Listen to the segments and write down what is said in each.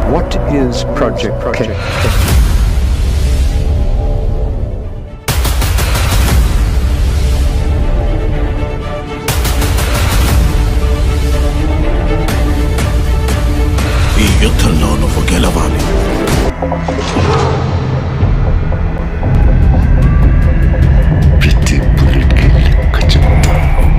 What is Project K? ఈ యుద్ధంలో నువ్వు గెలవాలి ప్రతి బుల్లెట్కి లెక్క చెప్తా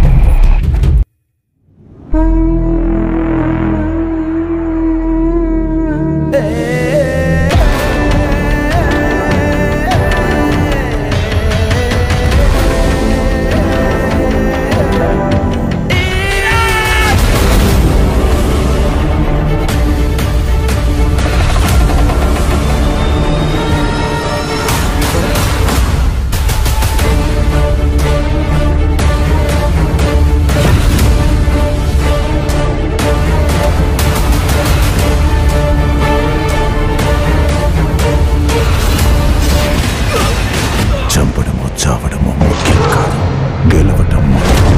చంపడము చావడము ముఖ్యం కాదు గెలవటం ముఖ్యం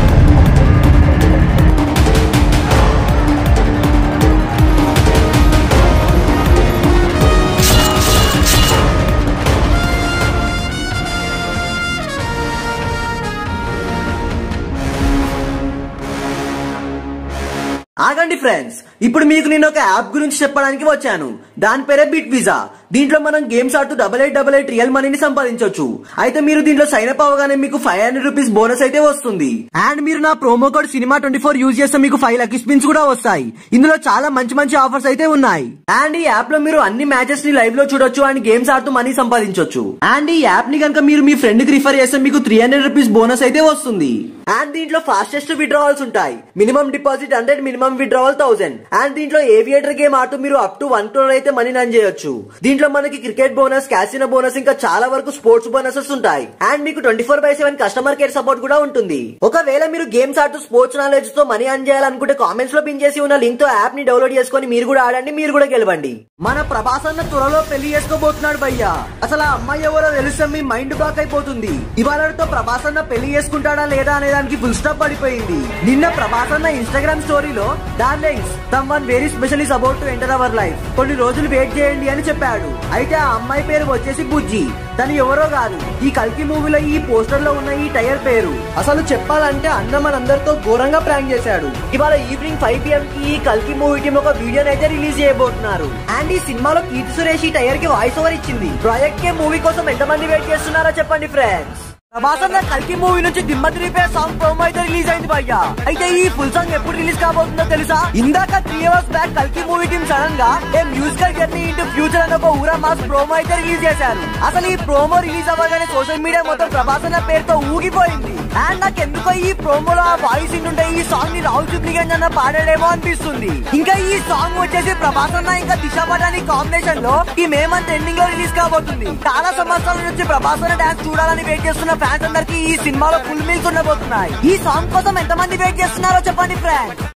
ఆగండి ఫ్రెండ్స్ ఇప్పుడు మీకు నేను ఒక యాప్ గురించి చెప్పడానికి వచ్చాను దాని పేరే బిట్ విజా దీంట్లో మనం గేమ్స్ ఆడుతూ double eight double eight real మనీని సంపాదించవచ్చు అయితే మీరు దీంట్లో సైన్ అప్ అవగానే మీకు ఫైవ్ హండ్రెడ్ రూపీస్ బోనస్ అయితే వస్తుంది అండ్ మీరు నా promo code cinema twenty four use చేస్తే మీకు ఫైవ్ లక్కీ స్పిన్స్ కూడా వస్తాయి ఇందులో చాలా మంచి మంచి ఆఫర్స్ అయితే ఉన్నాయి అండ్ ఈ యాప్ లో మీరు అన్ని మ్యాచెస్ ని లైవ్ లో చూడొచ్చు అండ్ గేమ్స్ ఆడుతూ మనీ సంపాదించవచ్చు అండ్ ఈ యాప్ ని కనుక మీరు మీ ఫ్రెండ్ కి రిఫర్ చేస్తే మీకు త్రీ హండ్రెడ్ రూపీస్ బోనస్ అయితే వస్తుంది అండ్ దీంట్లో ఫాస్టెస్ట్ విత్డ్రావల్స్ ఉంటాయి minimum deposit hundred minimum withdrawal thousand and దీంట్లో ఏవియేటర్ గేమ్ ఆడుతూ మీరు అప్ టు వన్ క్రోర్ అయితే మనీ రన్ చేయొచ్చు దీంట్లో మనకి క్రికెట్ బోనస్ క్యాసినో బోనస్ ఇంకా చాలా వరకు స్పోర్ట్స్ బోనసెస్ ఉంటాయి అండ్ మీకు twenty four by seven customer care support కూడా ఉంటుంది ఒకవేళ మీరు గేమ్స్ ఆడుతూ స్పోర్ట్స్ నాలెడ్జ్ తో మనీ అర్న్ చేయాలనుకుంటే కామెంట్స్ లో పిన్ చేసి ఉన్న లింక్ తో యాప్ ని డౌన్లోడ్ చేసుకొని మీరు కూడా ఆడండి మీరు కూడా గెలవండి మన ప్రభాస్ అన్న త్వరలో పెళ్లి చేసుకోబోతున్నాడు భయ్యా అసలు ఆ అమ్మాయి ఎవరో తెలిస్తే మీ మైండ్ బ్లాక్ అయిపోతుంది ఇవాళతో ప్రభాస్ అన్న పెళ్లి చేసుకుంటాడా లేదా అనే దానికి ఫుల్ స్టాప్ పడిపోయింది నిన్న ప్రభాస్ అన్న ఇన్స్టాగ్రామ్ స్టోరీలో darlings someone very special is about to enter our life కొన్ని రోజులు వెయిట్ చేయండి అని చెప్పాడు అయితే ఆ అమ్మాయి పేరు వచ్చేసి బుజ్జి తను ఎవరో కాదు ఈ కల్కి మూవీలో ఈ పోస్టర్ లో ఉన్న ఈ టైర్ పేరు అసలు చెప్పాలంటే అన్న మనందరితో ఘోరంగా ప్రాంక్ చేశాడు ఇవాళ ఈవినింగ్ ఫైవ్ పిఎం కి ఈ కల్కి మూవీ టీం ఒక వీడియోని అయితే రిలీజ్ చేయబోతున్నారు అండ్ ఈ సినిమాలో కీర్తి సురేష్ ఈ టైర్ కి వాయిస్ ఓవర్ ఇచ్చింది ప్రాజెక్ట్ కే మూవీ కోసం ఎంతమంది వెయిట్ చేస్తున్నారో చెప్పండి ఫ్రెండ్స్ ప్రభాస్ అన్న కల్కి మూవీ నుంచి దిమ్మ తిరిపే సాంగ్ ప్రోమో అయితే రిలీజ్ అయింది భయ్య అయితే ఈ ఫుల్ సాంగ్ ఎప్పుడు రిలీజ్ కాబోతుందో తెలుసా ఇందాక త్రీ అవర్స్ బ్యాక్ కల్కి మూవీ టీమ్ సడన్ గా a musical journey into future అని ఒక ఊరా మాస్ ప్రోమో అయితే రిలీజ్ చేశారు అసలు ఈ ప్రోమో రిలీజ్ అవ్వగానే సోషల్ మీడియా మొత్తం ప్రభాస్ అన్న పేరుతో ఊగిపోయింది అండ్ నాకు ఎందుకో ఈ ప్రోమోలో ఆ వాయిస్ ఉంటే ఈ సాంగ్ ని రాహుల్ సిప్లిగంజ్ అన్న పాడాడేమో అనిపిస్తుంది ఇంకా ఈ సాంగ్ వచ్చేసి ప్రభాస్ అన్న ఇంకా దిశ పటాని కాంబినేషన్ లో ఈ మే మంత్ ఎండింగ్ లో రిలీజ్ కాబోతుంది చాలా సంవత్సరాల నుంచి ప్రభాస్ అన్న డాన్స్ చూడాలని వెయిట్ చేస్తున్న ఫ్యాన్స్ అందరికి ఈ సినిమాలో ఫుల్ మీల్స్ ఉండబోతున్నాయి ఈ సాంగ్ కోసం ఎంతమంది వెయిట్ చేస్తున్నారో చెప్పండి ఫ్రెండ్స్